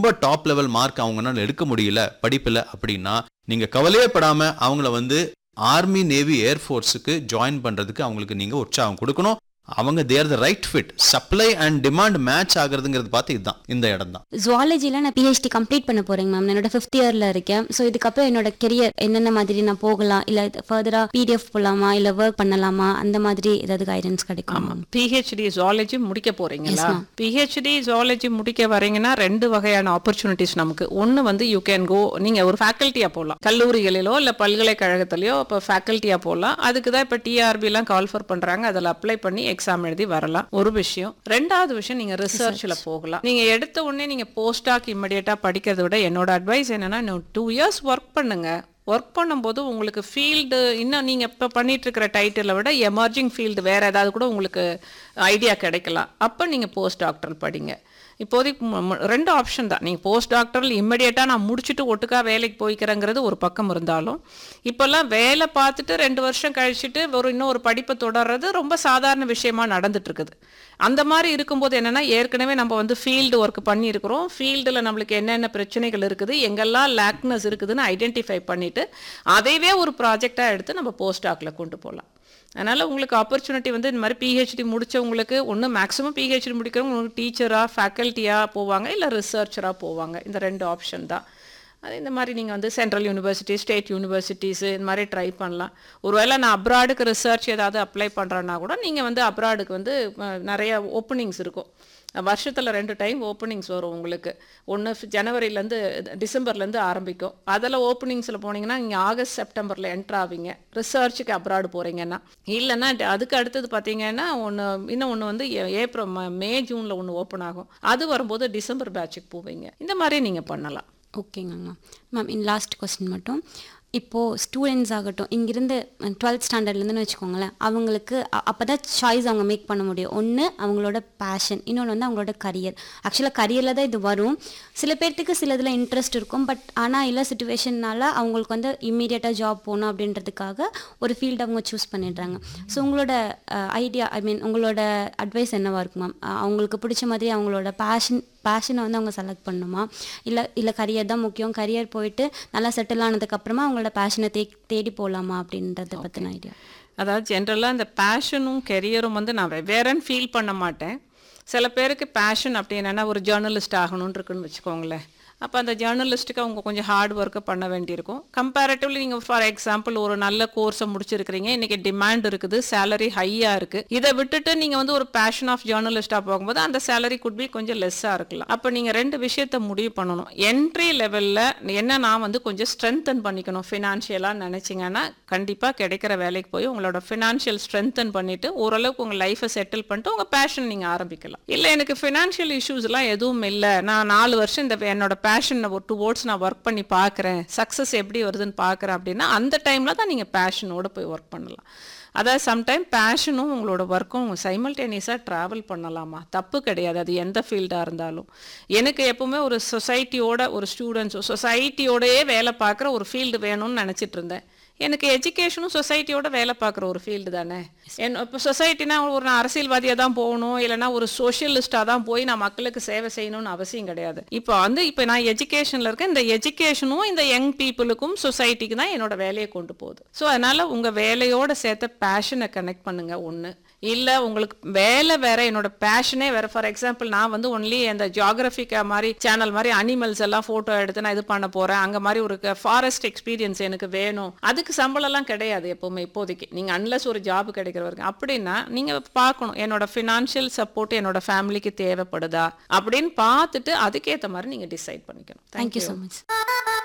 ரொம்ப top level mark அவங்கனால எடுக்க முடியல படிப்புல அப்படின்னா நீங்க கவலையே படாம அவங்கள வந்து ஆர்மி நேவி ஏர்ஃபோர்ஸுக்கு ஜாயின் பண்றதுக்கு அவங்களுக்கு நீங்க உற்சாகம் கொடுக்கணும் அவங்க there the right fit supply and demand match ஆகுறதுங்கிறது பார்த்து இதுதான் இந்த இடம் தான் ஜுவாலஜியில் நான் பிஹெச்டி கம்ப்ளீட் பண்ண போறேங்க மேம் என்னோட ஃபிஃப்த் இயர்ல இருக்கேன் ஸோ இதுக்கப்புறம் என்னோட கெரியர் என்னென்ன மாதிரி நான் போகலாம் இல்லை ஃபர்தராக பிடிஎஃப் போகலாமா இல்லை ஒர்க் பண்ணலாமா அந்த மாதிரி ஏதாவது கைடன்ஸ் கிடைக்கும் ஆமாம் பிஹெச்டி ஜுவாலஜி முடிக்க போறீங்களா Yes, ma'am. பிஹெச்டி ஜுவாலஜி முடிக்க வரீங்கன்னா ரெண்டு வகையான ஆப்பர்ச்சுனிட்டிஸ் நமக்கு ஒன்று வந்து யூ கேன் கோ நீங்க ஒரு ஃபேக்கல்ட்டியா போகலாம் கல்லூரிகளிலோ இல்லை பல்கலைக்கழகத்திலயோ இப்போ ஃபேக்கல்ட்டியா போகலாம் அதுக்கு தான் இப்போ டிஆர்பிலாம் கால் ஃபர் பண்றாங்க அதில் அப்ளை பண்ணி எக்ஸாம் எழுதி வரலாம் ஒரு விஷயம் ரெண்டாவது விஷயம் நீங்க ரிசர்ச்ல போகலாம் நீங்க எடுத்த உடனே நீங்க போஸ்டாக் இம்மிடியட்டா படிக்கிறத விட என்னோட அட்வைஸ் என்னன்னா இன்னும் டூ இயர்ஸ் ஒர்க் பண்ணுங்க ஒர்க் பண்ணும்போது உங்களுக்கு ஃபீல்டு இன்னும் நீங்கள் இப்போ பண்ணிட்டு இருக்கிற டைட்டிலை விட எமர்ஜிங் ஃபீல்டு வேறு ஏதாவது கூட உங்களுக்கு ஐடியா கிடைக்கலாம் அப்போ நீங்கள் போஸ்ட் டாக்டர் படிங்க இப்போதைக்கு மு- மு- ரெண்டு ஆப்ஷன் தான் நீங்கள் போஸ்ட் டாக்டரில் இம்மிடியேட்டாக நான் முடிச்சுட்டு ஒட்டுக்கா வேலைக்கு போய்க்கிறேங்கிறது ஒரு பக்கம் இருந்தாலும் இப்போல்லாம் வேலை பார்த்துட்டு ரெண்டு வருஷம் கழிச்சுட்டு ஒரு இன்னும் ஒரு படிப்பை தொடர்றது ரொம்ப சாதாரண விஷயமா நடந்துட்டு இருக்குது அந்த மாதிரி இருக்கும்போது என்னன்னா ஏற்கனவே நம்ம வந்து ஃபீல்டு ஒர்க் பண்ணியிருக்கிறோம் ஃபீல்டில் நம்மளுக்கு என்னென்ன பிரச்சனைகள் இருக்குது எங்கெல்லாம் லேக்னஸ் இருக்குதுன்னு ஐடென்டிஃபை பண்ணிட்டு அதைவே ஒரு ப்ராஜெக்டாக எடுத்து நம்ம போஸ்ட் டாக்கில் கொண்டு போகலாம் அதனால் உங்களுக்கு ஆப்பர்ச்சுனிட்டி வந்து இந்த மாதிரி பிஹெச்டி முடிச்சவங்களுக்கு ஒன்று மேக்ஸிமம் பிஹெச்டி முடிக்கிறவங்க உங்களுக்கு டீச்சராக ஃபேக்கல்ட்டியாக போவாங்க இல்லை ரிசர்ச்சராக போவாங்க இந்த ரெண்டு ஆப்ஷன் தான் அது இந்த மாதிரி நீங்கள் வந்து சென்ட்ரல் யூனிவர்சிட்டி ஸ்டேட் யூனிவர்சிட்டிஸு இந்த மாதிரி ட்ரை பண்ணலாம் ஒருவேளை நான் அப்ராடுக்கு ரிசர்ச் ஏதாவது அப்ளை பண்ணுறேன்னா கூட நீங்கள் வந்து அப்ராடுக்கு வந்து அஹ், நிறைய ஓப்பனிங்ஸ் இருக்கும் வருஷத்தில் ரெண்டு டைம் ஓப்பனிங்ஸ் வரும் உங்களுக்கு ஒன்று ஜனவரிலேருந்து டிசம்பர்லேருந்து ஆரம்பிக்கும் அதில் ஓப்பனிங்ஸில் போனீங்கன்னா நீங்கள் ஆகஸ்ட் செப்டம்பரில் என்ட்ரு ஆவீங்க ரிசர்ச்சுக்கு அப்ராடு போகிறீங்கன்னா இல்லைன்னா ட- அதுக்கு அடுத்தது பார்த்தீங்கன்னா ஒன்று இன்னும் ஒன்று வந்து ஏ- ஏப்ரல் ம- மே ஜூனில் ஒன்று ஓப்பன் ஆகும் அது வரும்போது டிசம்பர் பேட்சுக்கு போவீங்க இந்த மாதிரி நீங்கள் பண்ணலாம் ஓகேங்க ma'am ma'am in last question மட்டும் இப்போது ஸ்டூடெண்ட்ஸ் ஆகட்டும் இங்கிருந்து டுவெல்த் ஸ்டாண்டர்ட்லேருந்துன்னு வச்சுக்கோங்களேன் அவங்களுக்கு அப்போ தான் சாய்ஸ் அவங்க மேக் பண்ண முடியும் ஒன்று அவங்களோட பேஷன் இன்னொன்று வந்து அவங்களோட கரியர் ஆக்சுவலாக கரியரில் தான் இது வரும் சில பேர்த்துக்கு சில இதில் இன்ட்ரெஸ்ட் இருக்கும் பட் ஆனால் இல்லை சுச்சுவேஷன்னால அவங்களுக்கு வந்து இம்மீடியட்டாக ஜாப் போகணும் அப்படின்றதுக்காக ஒரு ஃபீல்டு அவங்க சூஸ் பண்ணிடுறாங்க ஸோ உங்களோட ஐடியா ஐ மீன் உங்களோட அட்வைஸ் என்னவா இருக்கும் மேம் அவங்களுக்கு பிடிச்ச மாதிரி அவங்களோட பேஷன் பேஷனை வந்து அவங்க செலக்ட் பண்ணணுமா இல்லை இல்லை கரியர் தான் முக்கியம் கரியர் போயிட்டு நல்லா செட்டில் ஆனதுக்கப்புறமா அவங்களோட பேஷனை தே தேடி போகலாமா அப்படின்றத பற்றின ஐடியா அதாவது ஜென்ரலாக இந்த பேஷனும் கெரியரும் வந்து நான் வெவ்வேறன்னு ஃபீல் பண்ண மாட்டேன் சில பேருக்கு பேஷன் அப்படி என்னென்னா ஒரு ஜேர்னலிஸ்ட் ஆகணும்னு இருக்குன்னு வச்சுக்கோங்களேன் அப்போ அந்த ஜேர்னலிஸ்ட்டுக்கு அவங்க கொஞ்சம் ஹார்ட் ஒர்க்கை பண்ண வேண்டியிருக்கும் கம்பேரட்டிவ்லி நீங்கள் ஃபார் எக்ஸாம்பிள் ஒரு நல்ல கோர்ஸை முடிச்சிருக்கிறீங்க இன்றைக்கி டிமாண்ட் இருக்குது சேலரி ஹையாக இருக்குது இதை விட்டுட்டு நீங்கள் வந்து ஒரு பேஷன் ஆஃப் ஜேர்னலிஸ்ட்டாக போகும்போது அந்த சேலரி குட் பி கொஞ்சம் லெஸ்ஸாக இருக்கலாம் அப்போ நீங்கள் ரெண்டு விஷயத்தை முடிவு பண்ணணும் என்ட்ரி லெவலில் என்ன நான் வந்து கொஞ்சம் ஸ்ட்ரென்தன் பண்ணிக்கணும் ஃபினான்ஷியலாக நினச்சிங்கன்னா கண்டிப்பாக கிடைக்கிற வேலைக்கு போய் உங்களோட ஃபினான்ஷியல் ஸ்ட்ரென்தன் பண்ணிவிட்டு ஓரளவுக்கு உங்கள் லைஃப்பை செட்டில் பண்ணிட்டு உங்கள் பேஷன் நீங்கள் ஆரம்பிக்கலாம் இல்லை எனக்கு ஃபினான்ஷியல் இஷ்யூஸ்லாம் எதுவும் இல்லை நான் நாலு வருஷம் இந்த என்னோட பேஷன் ஒரு டூ வேர்ட்ஸ் நான் ஒர்க் பண்ணி பார்க்குறேன் சக்ஸஸ் எப்படி வருதுன்னு பார்க்குறேன் அப்படின்னா அந்த டைமில் தான் நீங்கள் பேஷனோட போய் ஒர்க் பண்ணலாம் அதாவது சம்டைம் பேஷனும் உங்களோட ஒர்க்கும் சைமல்டேனியஸாக ட்ராவல் பண்ணலாமா தப்பு கிடையாது அது எந்த ஃபீல்டாக இருந்தாலும் எனக்கு எப்பவுமே ஒரு சொசைட்டியோட ஒரு ஸ்டூடெண்ட்ஸோ சொசைட்டியோடயே வேலை பார்க்குற ஒரு ஃபீல்டு வேணும்னு நினச்சிட்டு இருந்தேன் எனக்கு எஜுகேஷனும் சொசைட்டியோட வேலை பார்க்குற ஒரு ஃபீல்டு தானே என் இப்போ சொசைட்டினா ஒரு நான் அரசியல்வாதியாக தான் போகணும் இல்லைன்னா ஒரு சோஷியலிஸ்டாக தான் போய் நான் மக்களுக்கு சேவை செய்யணும்னு அவசியம் கிடையாது இப்போ வந்து இப்போ நான் எஜுகேஷனில் இருக்கேன் இந்த எஜுகேஷனும் இந்த யங் பீப்புளுக்கும் சொசைட்டிக்கு தான் என்னோட வேலையை கொண்டு போகுது ஸோ அதனால் உங்கள் வேலையோட சேர்த்த பேஷனை கனெக்ட் பண்ணுங்கள் ஒன்று இல்லை உங்களுக்கு வேலை வேற என்னோட பேஷனே வேற ஃபார் எக்ஸாம்பிள் நான் வந்து ஒன்லி அந்த ஜியாகிரபிக் மாதிரி சேனல் மாதிரி அனிமல்ஸ் எல்லாம் ஃபோட்டோ எடுத்து நான் இது பண்ண போகிறேன் அங்கே மாதிரி ஒரு ஃபாரஸ்ட் எக்ஸ்பீரியன்ஸ் எனக்கு வேணும் அதுக்கு சம்பளம்லாம் கிடையாது எப்போவுமே இப்போதைக்கு நீங்கள் அன்லஸ் ஒரு ஜாப் கிடைக்கிற வரைக்கும் அப்படின்னா நீங்கள் பார்க்கணும் என்னோட ஃபினான்ஷியல் சப்போர்ட் என்னோட ஃபேமிலிக்கு தேவைப்படுதா அப்படின்னு பார்த்துட்டு அதுக்கேற்ற மாதிரி நீங்கள் டிசைட் பண்ணிக்கணும் தேங்க்யூ ஸோ மச்